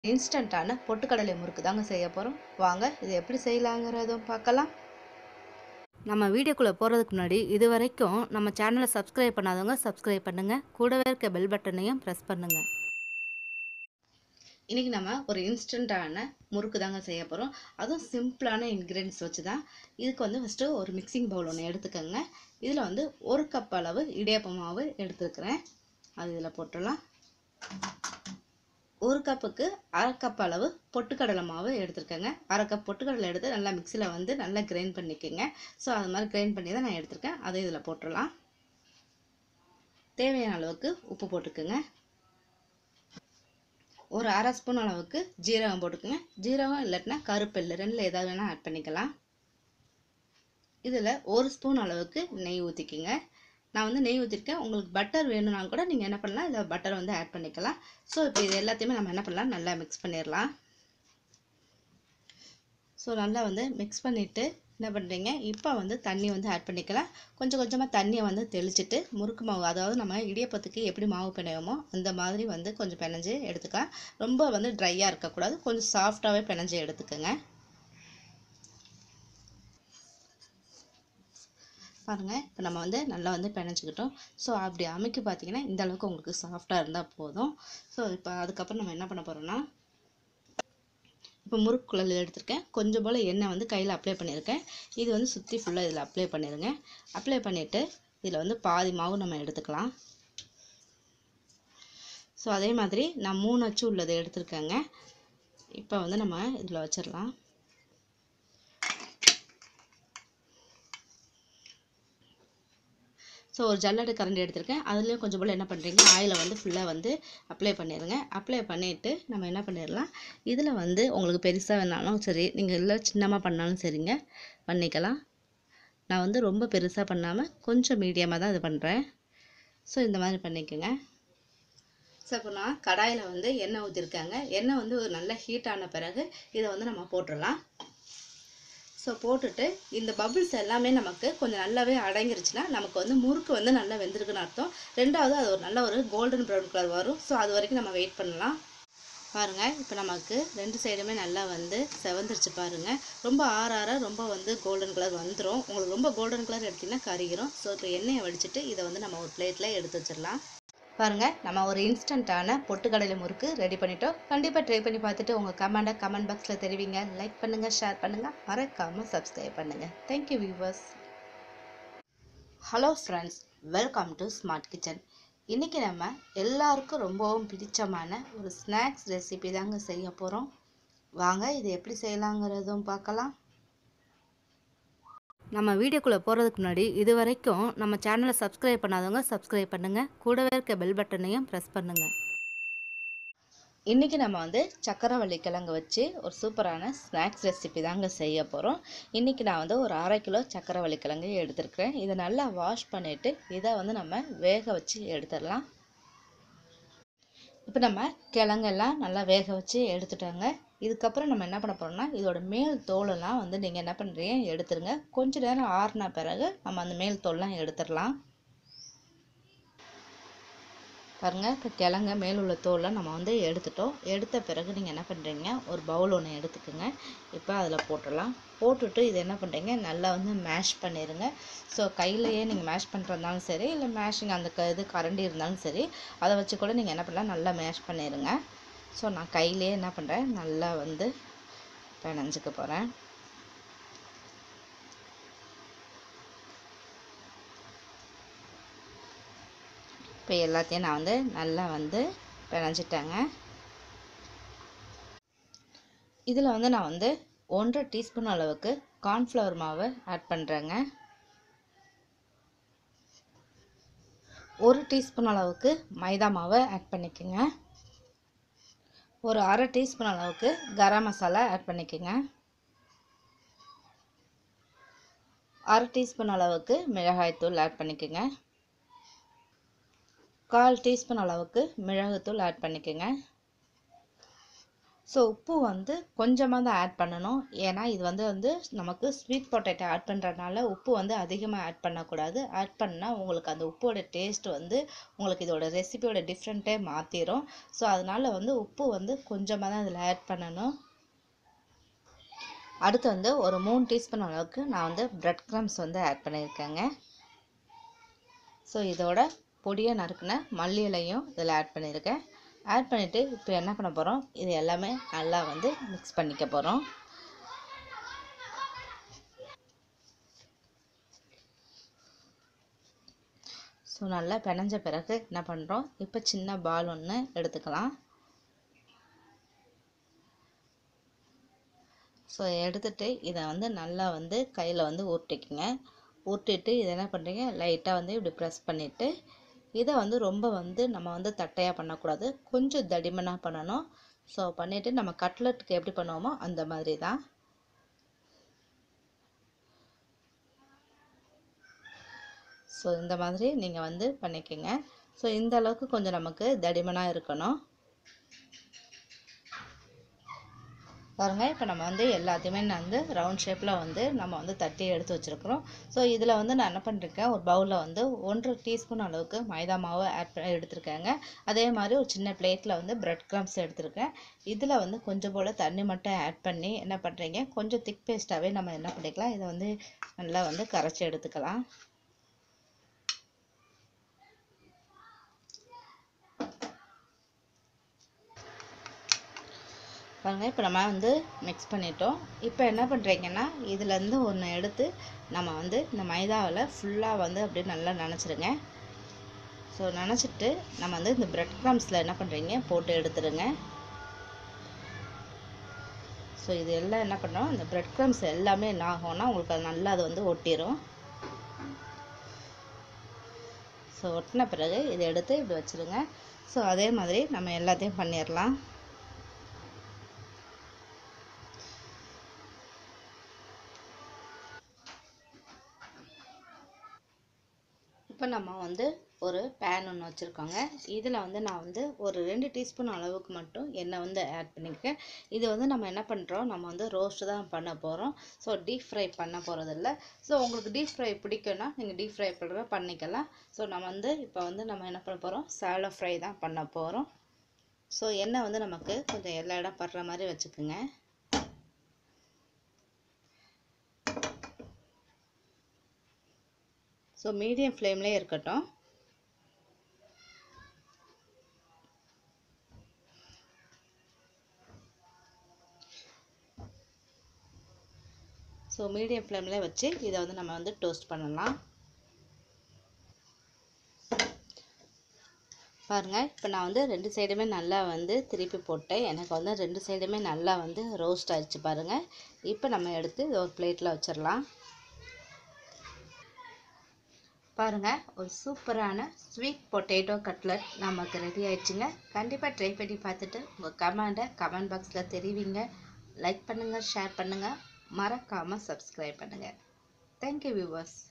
இன்ஸ்டண்ட்டான பொட்டுக்கடலை முறுக்கு தாங்க செய்ய போகிறோம் வாங்க இது எப்படி செய்யலாங்கிறதும் பார்க்கலாம் நம்ம வீடியோக்குள்ளே போகிறதுக்கு முன்னாடி இது வரைக்கும் நம்ம சேனலை சப்ஸ்கிரைப் பண்ணாதவங்க சப்ஸ்கிரைப் பண்ணுங்கள் கூடவே இருக்க பெல் பட்டனையும் ப்ரெஸ் பண்ணுங்கள் இன்றைக்கி நம்ம ஒரு இன்ஸ்டண்ட்டான முறுக்கு தாங்க செய்ய போகிறோம் அதுவும் சிம்பிளான இன்க்ரீடியன்ஸ் வச்சு தான் இதுக்கு வந்து ஃபஸ்ட்டு ஒரு மிக்சிங் பவுல் ஒன்று எடுத்துக்கோங்க இதில் வந்து ஒரு கப் அளவு இடியாப்ப மாவு எடுத்துருக்கிறேன் அது இதில் போட்டுடலாம் ஒரு கப்புக்கு அரை கப் அளவு பொட்டுக்கடலை மாவு எடுத்துருக்கேங்க அரை கப் பொட்டுக்கடலை எடுத்து நல்லா மிக்சியில் வந்து நல்லா கிரைண்ட் பண்ணிக்கோங்க ஸோ அது மாதிரி கிரைண்ட் பண்ணி தான் நான் எடுத்திருக்கேன் அதை இதில் போட்டுடலாம் தேவையான அளவுக்கு உப்பு போட்டுக்கோங்க ஒரு அரை ஸ்பூன் அளவுக்கு ஜீரகம் போட்டுக்கோங்க ஜீரகம் இல்லாட்டினா கருப்பெல்லு ரெண்டில் ஏதாவது வேணால் ஆட் பண்ணிக்கலாம் இதில் ஒரு ஸ்பூன் அளவுக்கு நெய் ஊற்றிக்கிங்க நான் வந்து நெய் ஊற்றிருக்கேன் உங்களுக்கு பட்டர் வேணும்னா கூட நீங்கள் என்ன பண்ணலாம் இதில் பட்டர் வந்து ஆட் பண்ணிக்கலாம் ஸோ இப்போ இது எல்லாத்தையுமே நம்ம என்ன பண்ணலாம் நல்லா மிக்ஸ் பண்ணிடலாம் ஸோ நல்லா வந்து மிக்ஸ் பண்ணிவிட்டு என்ன பண்ணுறீங்க இப்போ வந்து தண்ணி வந்து ஆட் பண்ணிக்கலாம் கொஞ்சம் கொஞ்சமாக தண்ணியை வந்து தெளிச்சிட்டு முறுக்கு மாவு அதாவது நம்ம இடியப்பத்துக்கு எப்படி மாவு பிணையோமோ அந்த மாதிரி வந்து கொஞ்சம் பிணைஞ்சு எடுத்துக்கலாம் ரொம்ப வந்து ட்ரையாக இருக்கக்கூடாது கொஞ்சம் சாஃப்டாகவே பிணைஞ்சு எடுத்துக்கோங்க பாருங்கள் இப்போ நம்ம வந்து நல்லா வந்து பிணைஞ்சிக்கிட்டோம் ஸோ அப்படி அமைக்க பார்த்தீங்கன்னா இந்த அளவுக்கு உங்களுக்கு சாஃப்டாக இருந்தால் போதும் ஸோ இப்போ அதுக்கப்புறம் நம்ம என்ன பண்ண போகிறோம்னா இப்போ முறுக்கு குழல் எடுத்திருக்கேன் கொஞ்சம் போல் எண்ணெய் வந்து கையில் அப்ளை பண்ணியிருக்கேன் இது வந்து சுற்றி ஃபுல்லாக இதில் அப்ளை பண்ணிடுங்க அப்ளை பண்ணிவிட்டு இதில் வந்து பாதி மாவு நம்ம எடுத்துக்கலாம் ஸோ அதே மாதிரி நான் மூணு அச்சு உள்ளதை எடுத்திருக்கேங்க இப்போ வந்து நம்ம இதில் வச்சிடலாம் ஸோ ஒரு ஜல்லடை கரண்டி எடுத்திருக்கேன் அதுலேயும் கொஞ்சம் போல் என்ன பண்ணுறீங்க ஆயிலை வந்து ஃபுல்லாக வந்து அப்ளை பண்ணிடுங்க அப்ளை பண்ணிவிட்டு நம்ம என்ன பண்ணிடலாம் இதில் வந்து உங்களுக்கு பெருசாக வேணாலும் சரி நீங்கள் இல்லை சின்னமாக பண்ணாலும் சரிங்க பண்ணிக்கலாம் நான் வந்து ரொம்ப பெருசாக பண்ணாமல் கொஞ்சம் மீடியமாக தான் இது பண்ணுறேன் ஸோ இந்த மாதிரி பண்ணிக்கோங்க ஸோ இப்போ நான் கடாயில் வந்து எண்ணெய் ஊற்றிருக்காங்க எண்ணெய் வந்து ஒரு நல்ல ஹீட் ஆன பிறகு இதை வந்து நம்ம போட்டுடலாம் ஸோ போட்டுட்டு இந்த பபுள்ஸ் எல்லாமே நமக்கு கொஞ்சம் நல்லாவே அடங்கிருச்சுன்னா நமக்கு வந்து முறுக்கு வந்து நல்லா வெந்திருக்குன்னு அர்த்தம் ரெண்டாவது அது ஒரு நல்ல ஒரு கோல்டன் ப்ரௌன் கலர் வரும் ஸோ அது வரைக்கும் நம்ம வெயிட் பண்ணலாம் பாருங்கள் இப்போ நமக்கு ரெண்டு சைடுமே நல்லா வந்து செவந்துருச்சு பாருங்கள் ரொம்ப ஆற ஆற ரொம்ப வந்து கோல்டன் கலர் வந்துடும் உங்களுக்கு ரொம்ப கோல்டன் கலர் எடுத்திங்கன்னா கறிகிறோம் ஸோ இப்போ எண்ணெயை வடிச்சிட்டு இதை வந்து நம்ம ஒரு பிளேட்டில் எடுத்து வச்சிடலாம் பாருங்கள் நம்ம ஒரு இன்ஸ்டண்ட்டான பொட்டுக்கடலை முறுக்கு ரெடி பண்ணிட்டோம் கண்டிப்பாக ட்ரை பண்ணி பார்த்துட்டு உங்கள் கமெண்டை கமெண்ட் பாக்ஸில் தெரிவிங்க லைக் பண்ணுங்கள் ஷேர் பண்ணுங்கள் மறக்காமல் சப்ஸ்கிரைப் பண்ணுங்கள் thank you viewers hello friends welcome to smart kitchen இன்றைக்கி நம்ம எல்லாருக்கும் ரொம்பவும் பிடிச்சமான ஒரு ஸ்நாக்ஸ் ரெசிபி தாங்க செய்ய போகிறோம் வாங்க இது எப்படி செய்யலாங்கிறதும் பார்க்கலாம் நம்ம வீடியோக்குள்ளே போகிறதுக்கு முன்னாடி இது வரைக்கும் நம்ம சேனலை சப்ஸ்கிரைப் பண்ணாதவங்க சப்ஸ்கிரைப் பண்ணுங்கள் கூடவே இருக்க பெல் பட்டனையும் ப்ரெஸ் பண்ணுங்கள் இன்றைக்கி நம்ம வந்து சக்கரவள்ளி கிழங்கு வச்சு ஒரு சூப்பரான ஸ்நாக்ஸ் ரெசிபி தாங்க செய்ய போகிறோம் இன்றைக்கி நான் வந்து ஒரு அரை கிலோ சக்கரவள்ளி கிழங்கு எடுத்துருக்கிறேன் இதை நல்லா வாஷ் பண்ணிவிட்டு இதை வந்து நம்ம வேக வச்சு எடுத்துடலாம் இப்போ நம்ம கிழங்கெல்லாம் நல்லா வேக வச்சு எடுத்துட்டோங்க இதுக்கப்புறம் நம்ம என்ன பண்ண போகிறோம்னா இதோட மேல் தோலெல்லாம் வந்து நீங்கள் என்ன பண்ணுறீங்க எடுத்துருங்க கொஞ்ச நேரம் ஆறின பிறகு நம்ம அந்த மேல் தோல்லாம் எடுத்துடலாம் பாருங்கள் இப்போ கிழங்க மேல் உள்ள தோலை நம்ம வந்து எடுத்துட்டோம் எடுத்த பிறகு நீங்கள் என்ன பண்ணுறீங்க ஒரு பவுல் ஒன்று எடுத்துக்கோங்க இப்போ அதில் போட்டுடலாம் போட்டுட்டு இது என்ன பண்ணுறீங்க நல்லா வந்து மேஷ் பண்ணிடுங்க ஸோ கையிலையே நீங்கள் மேஷ் பண்ணுறதுனாலும் சரி இல்லை மேஷிங் அந்த க இது கரண்டி இருந்தாலும் சரி அதை வச்சு கூட நீங்கள் என்ன பண்ணலாம் நல்லா மேஷ் பண்ணிடுங்க ஸோ நான் கையிலேயே என்ன பண்ணுறேன் நல்லா வந்து பிணைஞ்சிக்க போகிறேன் இப்போ எல்லாத்தையும் நான் வந்து நல்லா வந்து பிணைஞ்சிட்டேங்க இதில் வந்து நான் வந்து ஒன்றரை டீஸ்பூன் அளவுக்கு கார்ன்ஃப்ளவர் மாவு ஆட் பண்ணுறேங்க ஒரு டீஸ்பூன் அளவுக்கு மைதா மாவு ஆட் பண்ணிக்கோங்க ஒரு அரை டீஸ்பூன் அளவுக்கு கரம் மசாலா ஆட் பண்ணிக்கோங்க அரை டீஸ்பூன் அளவுக்கு மிளகாய்த்தூள் ஆட் பண்ணிக்கோங்க கால் டீஸ்பூன் அளவுக்கு மிளகுத்தூள் ஆட் பண்ணிக்கோங்க ஸோ உப்பு வந்து கொஞ்சமாக தான் ஆட் பண்ணணும் ஏன்னா இது வந்து வந்து நமக்கு ஸ்வீட் பொட்டேட்டோ ஆட் பண்ணுறதுனால உப்பு வந்து அதிகமாக ஆட் பண்ணக்கூடாது ஆட் பண்ணால் உங்களுக்கு அந்த உப்போட டேஸ்ட் வந்து உங்களுக்கு இதோட ரெசிபியோட டிஃப்ரெண்ட்டே மாற்றிடும் ஸோ அதனால வந்து உப்பு வந்து கொஞ்சமாக தான் இதில் ஆட் பண்ணணும் அடுத்து வந்து ஒரு மூணு டீஸ்பூன் அளவுக்கு நான் வந்து பிரெட் க்ரம்ஸ் வந்து ஆட் பண்ணியிருக்கேங்க ஸோ இதோட பொடியை நறுக்கின மல்லி இலையும் இதில் ஆட் பண்ணியிருக்கேன் ஆட் பண்ணிவிட்டு இப்போ என்ன பண்ண போகிறோம் இது எல்லாமே நல்லா வந்து மிக்ஸ் பண்ணிக்க போகிறோம் ஸோ நல்லா பிணைஞ்ச பிறகு என்ன பண்ணுறோம் இப்போ சின்ன பால் ஒன்று எடுத்துக்கலாம் ஸோ எடுத்துட்டு இதை வந்து நல்லா வந்து கையில் வந்து ஊட்டிக்குங்க ஊட்டிட்டு இதை என்ன பண்ணுறீங்க லைட்டாக வந்து இப்படி ப்ரெஸ் பண்ணிவிட்டு இதை வந்து ரொம்ப வந்து நம்ம வந்து தட்டையாக பண்ணக்கூடாது கொஞ்சம் தடிமனாக பண்ணணும் ஸோ பண்ணிவிட்டு நம்ம கட்லெட்டுக்கு எப்படி பண்ணுவோமோ அந்த மாதிரி தான் ஸோ இந்த மாதிரி நீங்கள் வந்து பண்ணிக்கோங்க ஸோ இந்த அளவுக்கு கொஞ்சம் நமக்கு தடிமனாக இருக்கணும் பாருங்க இப்போ நம்ம வந்து எல்லாத்தையுமே நான் வந்து ரவுண்ட் ஷேப்பில் வந்து நம்ம வந்து தட்டி எடுத்து வச்சுருக்குறோம் ஸோ இதில் வந்து நான் என்ன பண்ணிருக்கேன் ஒரு பவுலில் வந்து ஒன்றரை டீஸ்பூன் அளவுக்கு மைதா மாவு ஆட் பண்ணி எடுத்திருக்கேங்க அதே மாதிரி ஒரு சின்ன பிளேட்டில் வந்து பிரெட் க்ரம்ஸ் எடுத்திருக்கேன் இதில் வந்து கொஞ்சம் போல் தண்ணி மட்டும் ஆட் பண்ணி என்ன பண்ணுறீங்க கொஞ்சம் திக் பேஸ்ட்டாகவே நம்ம என்ன பண்ணிக்கலாம் இதை வந்து நல்லா வந்து கரைச்சி எடுத்துக்கலாம் பாருங்க இப்போ நம்ம வந்து மிக்ஸ் பண்ணிட்டோம் இப்போ என்ன பண்ணுறீங்கன்னா இதுலேருந்து ஒன்று எடுத்து நம்ம வந்து இந்த மைதாவில் ஃபுல்லாக வந்து அப்படியே நல்லா நனைச்சிருங்க ஸோ நனைச்சிட்டு நம்ம வந்து இந்த பிரெட் க்ரம்ஸில் என்ன பண்ணுறீங்க போட்டு எடுத்துருங்க ஸோ இது எல்லாம் என்ன பண்ணுறோம் இந்த பிரெட் க்ரம்ஸ் எல்லாமே என்ன ஆகும்னா உங்களுக்கு அது நல்லா அது வந்து ஒட்டிடும் ஸோ ஒட்டின பிறகு இதை எடுத்து இப்படி வச்சுருங்க ஸோ அதே மாதிரி நம்ம எல்லாத்தையும் பண்ணிடலாம் இப்போ நம்ம வந்து ஒரு பேன் ஒன்று வச்சுருக்கோங்க இதில் வந்து நான் வந்து ஒரு ரெண்டு டீஸ்பூன் அளவுக்கு மட்டும் எண்ணெய் வந்து ஆட் பண்ணியிருக்கேன் இது வந்து நம்ம என்ன பண்ணுறோம் நம்ம வந்து ரோஸ்ட் தான் பண்ண போகிறோம் ஸோ டீப் ஃப்ரை பண்ண போகிறதில்ல ஸோ உங்களுக்கு டீப் ஃப்ரை பிடிக்கும்னா நீங்கள் டீப் ஃப்ரை பண்ணுற பண்ணிக்கலாம் ஸோ நம்ம வந்து இப்போ வந்து நம்ம என்ன பண்ண போகிறோம் சாலோ ஃப்ரை தான் பண்ண போகிறோம் ஸோ எண்ணெய் வந்து நமக்கு கொஞ்சம் எல்லா இடம் படுற மாதிரி வச்சுக்கோங்க ஸோ மீடியம் ஃப்ளேம்லேயே இருக்கட்டும் ஸோ மீடியம் ஃப்ளேமில் வச்சு இதை வந்து நம்ம வந்து டோஸ்ட் பண்ணலாம் பாருங்கள் இப்போ நான் வந்து ரெண்டு சைடுமே நல்லா வந்து திருப்பி போட்டேன் எனக்கு வந்து ரெண்டு சைடுமே நல்லா வந்து ரோஸ்ட் ஆயிடுச்சு பாருங்கள் இப்போ நம்ம எடுத்து இதை ஒரு பிளேட்டில் வச்சிடலாம் பாருங்கள் ஒரு சூப்பரான ஸ்வீட் பொட்டேட்டோ கட்லட் நமக்கு ரெடி ஆயிடுச்சுங்க கண்டிப்பாக ட்ரை பண்ணி பார்த்துட்டு உங்கள் கமெண்ட்டை கமெண்ட் பாக்ஸில் தெரிவிங்க லைக் பண்ணுங்கள் ஷேர் பண்ணுங்கள் மறக்காமல் சப்ஸ்கிரைப் பண்ணுங்கள் தேங்க்யூ வியூவர்ஸ்